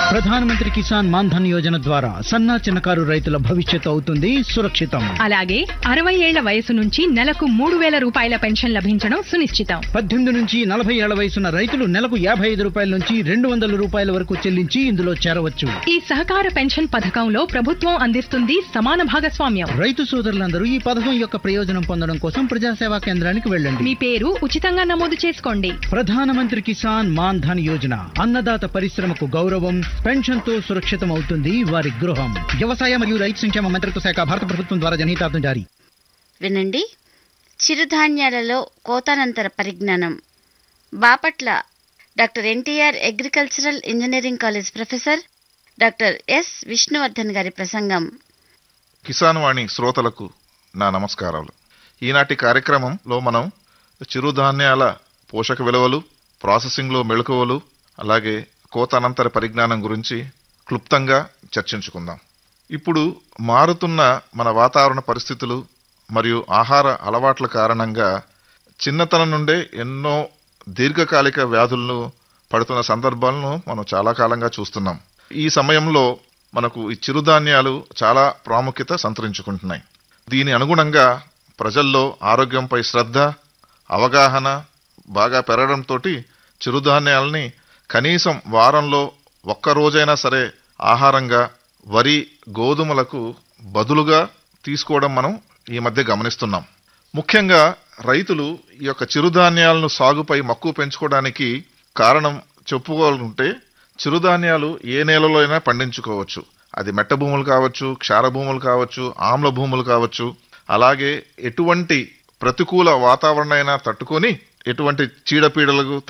ప్రధానమంత్రి కిసాన్ మాన్ధన్ యోజన ద్వారా సన్నా చిన్నకారు రైతుల భవిష్యత్తు అవుతుంది సురక్షితం అలాగే అరవై ఏళ్ల వయసు నుంచి నెలకు మూడు వేల రూపాయల పెన్షన్ లభించడం సునిశ్చితం పద్దెనిమిది నుంచి నలభై ఏళ్ల వయసున్న రైతులు నెలకు యాభై ఐదు రూపాయల నుంచి రెండు వందల రూపాయల వరకు చెల్లించి ఇందులో చేరవచ్చు ఈ సహకార పెన్షన్ పథకంలో ప్రభుత్వం అందిస్తుంది సమాన భాగస్వామ్యం రైతు సోదరులందరూ ఈ పథకం యొక్క ప్రయోజనం పొందడం కోసం ప్రజాసేవా కేంద్రానికి వెళ్ళండి మీ పేరు ఉచితంగా నమోదు చేసుకోండి ప్రధానమంత్రి కిసాన్ మాన్ ధన్ యోజన అన్నదాత పరిశ్రమకు గౌరవం పెన్షన్ తో సురక్షితం అవుతుంది వారి గృహం వ్యవసాయ మరియు రైతు సంక్షేమ మంత్రిత్వ శాఖ భారత ప్రభుత్వం ద్వారా జనహితార్థం జారీ వినండి చిరుధాన్యాలలో కోతానంతర పరిజ్ఞానం Bapatla doctor NTR agricultural engineering college professor doctor S Vishnuvardhan గారి ప్రసంగం కిసాన్ వాణి శ్రోతలకు నా నమస్కారాలు ఈనాటి కార్యక్రమంలో మనం చిరుధాన్యాల పోషక విలువలు ప్రాసెసింగ్లో మెళకువలు అలాగే కోత అనంతర పరిజ్ఞానం గురించి క్లుప్తంగా చర్చించుకుందాం ఇప్పుడు మారుతున్న మన వాతావరణ పరిస్థితులు మరియు ఆహార అలవాట్ల కారణంగా చిన్నతనం నుండే ఎన్నో దీర్ఘకాలిక వ్యాధులను పడుతున్న సందర్భాలను మనం చాలా కాలంగా చూస్తున్నాం ఈ సమయంలో మనకు ఈ చిరుధాన్యాలు చాలా ప్రాముఖ్యత సంతరించుకుంటున్నాయి దీని అనుగుణంగా ప్రజల్లో ఆరోగ్యంపై శ్రద్ధ అవగాహన బాగా పెరగడంతో చిరుధాన్యాలని కనీసం వారంలో ఒక్క రోజైనా సరే ఆహారంగా వరి గోధుమలకు బదులుగా తీసుకోవడం మనం ఈ మధ్య గమనిస్తున్నాం ముఖ్యంగా రైతులు ఈ యొక్క చిరుధాన్యాలను సాగుపై మక్కువ పెంచుకోవడానికి కారణం చెప్పుకోవాలంటే చిరుధాన్యాలు ఏ నేలలో అయినా పండించుకోవచ్చు అది మెట్ట భూములు కావచ్చు క్షార భూములు కావచ్చు ఆమ్ల భూములు కావచ్చు అలాగే ఎటువంటి ప్రతికూల వాతావరణం అయినా తట్టుకొని ఎటువంటి చీడపీడలకు